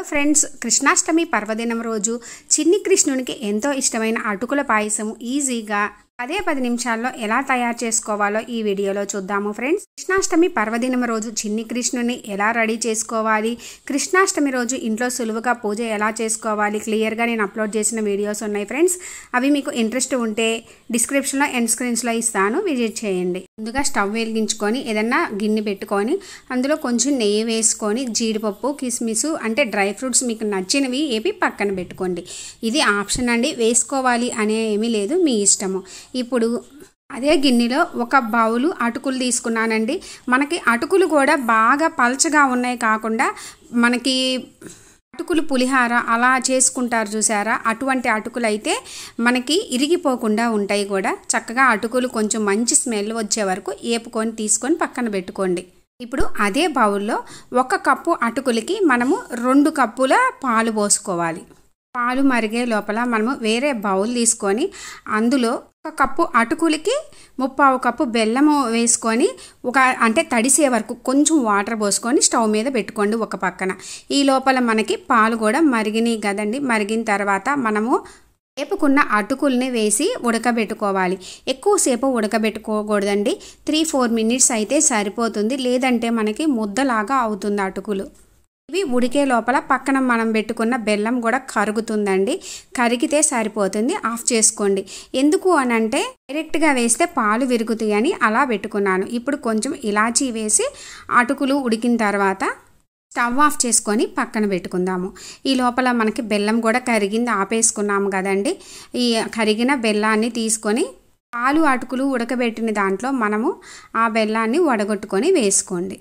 friends Krishnashtami పర్వదినం రోజు చిన్ని కృష్ణునికి ఎంతో ఇష్టమైన అటుకుల పాయసం ఈజీగా పదే పది నిమిషాల్లో ఎలా తయారు చేసుకోవాలో ఈ వీడియోలో చూద్దాము ఫ్రెండ్స్ కృష్ణాష్టమి పర్వదినం రోజు చిన్ని కృష్ణుని ఎలా రెడీ చేసుకోవాలి కృష్ణాష్టమి రోజు ఇంట్లో సులువుగా పూజ ఎలా చేసుకోవాలి క్లియర్గా నేను అప్లోడ్ చేసిన వీడియోస్ ఉన్నాయి ఫ్రెండ్స్ అవి మీకు ఇంట్రెస్ట్ ఉంటే డిస్క్రిప్షన్లో ఎండ్ స్క్రీన్స్లో ఇస్తాను విజిట్ చేయండి ముందుగా స్టవ్ వెలిగించుకొని ఏదన్నా గిన్నె పెట్టుకొని అందులో కొంచెం నెయ్యి వేసుకొని జీడిపప్పు కిస్మిస్ అంటే డ్రై ఫ్రూట్స్ మీకు నచ్చినవి ఏపి పక్కన పెట్టుకోండి ఇది ఆప్షన్ అండి వేసుకోవాలి అనే ఏమీ లేదు మీ ఇష్టము ఇప్పుడు అదే గిన్నెలో ఒక బౌలు అటుకులు తీసుకున్నానండి మనకి అటుకులు కూడా బాగా పల్చగా ఉన్నాయి కాకుండా మనకి అటుకులు పులిహార అలా చేసుకుంటారు చూసారా అటువంటి అటుకులు అయితే మనకి ఇరిగిపోకుండా ఉంటాయి కూడా చక్కగా అటుకులు కొంచెం మంచి స్మెల్ వచ్చే వరకు ఏపుకొని తీసుకొని పక్కన పెట్టుకోండి ఇప్పుడు అదే బౌల్లో ఒక కప్పు అటుకులకి మనము రెండు కప్పుల పాలు పోసుకోవాలి పాలు మరిగే లోపల మనము వేరే బౌల్ తీసుకొని అందులో ఒక కప్పు అటుకులకి ముప్పావు కప్పు బెల్లము వేసుకొని ఒక అంటే తడిసే వరకు కొంచెం వాటర్ పోసుకొని స్టవ్ మీద పెట్టుకోండి ఒక పక్కన ఈ లోపల మనకి పాలు కూడా మరిగినాయి కదండి మరిగిన తర్వాత మనము వేపుకున్న అటుకుల్ని వేసి ఉడకబెట్టుకోవాలి ఎక్కువసేపు ఉడకబెట్టుకోకూడదండి త్రీ ఫోర్ మినిట్స్ అయితే సరిపోతుంది లేదంటే మనకి ముద్దలాగా అవుతుంది అటుకులు ఇవి ఉడికే లోపల పక్కన మనం పెట్టుకున్న బెల్లం కూడా కరుగుతుందండి కరిగితే సరిపోతుంది ఆఫ్ చేసుకోండి ఎందుకు అని అంటే డైరెక్ట్గా వేస్తే పాలు విరుగుతాయి అని అలా పెట్టుకున్నాను ఇప్పుడు కొంచెం ఇలాచీ వేసి అటుకులు ఉడికిన తర్వాత స్టవ్ ఆఫ్ చేసుకొని పక్కన పెట్టుకుందాము ఈ లోపల మనకి బెల్లం కూడా కరిగింది ఆపేసుకున్నాము కదండి ఈ కరిగిన బెల్లాన్ని తీసుకొని పాలు అటుకులు ఉడకబెట్టిన దాంట్లో మనము ఆ బెల్లాన్ని వడగొట్టుకొని వేసుకోండి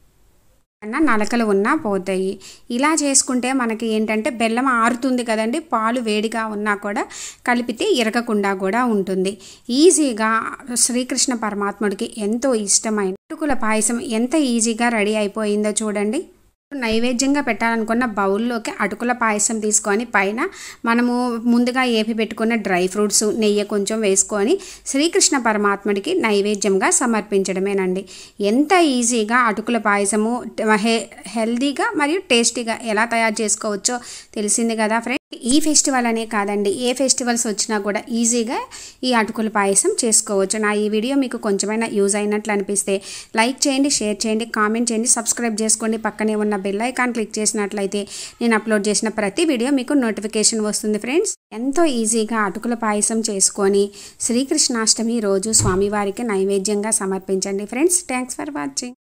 అన్న నలకలు ఉన్నా పోతాయి ఇలా చేసుకుంటే మనకి ఏంటంటే బెల్లం ఆరుతుంది కదండి పాలు వేడిగా ఉన్నా కూడా కలిపితే ఇరగకుండా కూడా ఉంటుంది ఈజీగా శ్రీకృష్ణ పరమాత్ముడికి ఎంతో ఇష్టమైన అటుకుల పాయసం ఎంత ఈజీగా రెడీ అయిపోయిందో చూడండి నైవేద్యంగా పెట్టాలనుకున్న బౌల్లోకి అటుకుల పాయసం తీసుకొని పైన మనము ముందుగా ఏపి పెట్టుకున్న డ్రై ఫ్రూట్స్ నెయ్యి కొంచెం వేసుకొని శ్రీకృష్ణ పరమాత్ముడికి నైవేద్యంగా సమర్పించడమేనండి ఎంత ఈజీగా అటుకుల పాయసము హె హెల్దీగా మరియు టేస్టీగా ఎలా తయారు చేసుకోవచ్చో తెలిసింది కదా ఫ్రెండ్ ఈ ఫెస్టివల్ అనే కాదండి ఏ ఫెస్టివల్స్ వచ్చినా కూడా ఈజీగా ఈ అటుకుల పాయసం చేసుకోవచ్చు నా ఈ వీడియో మీకు కొంచెమైనా యూజ్ అయినట్లు అనిపిస్తే లైక్ చేయండి షేర్ చేయండి కామెంట్ చేయండి సబ్స్క్రైబ్ చేసుకోండి పక్కనే ఉన్న బెల్ ఐకాన్ క్లిక్ చేసినట్లయితే నేను అప్లోడ్ చేసిన ప్రతి వీడియో మీకు నోటిఫికేషన్ వస్తుంది ఫ్రెండ్స్ ఎంతో ఈజీగా అటుకుల పాయసం చేసుకొని శ్రీకృష్ణాష్టమి రోజు స్వామివారికి నైవేద్యంగా సమర్పించండి ఫ్రెండ్స్ థ్యాంక్స్ ఫర్ వాచింగ్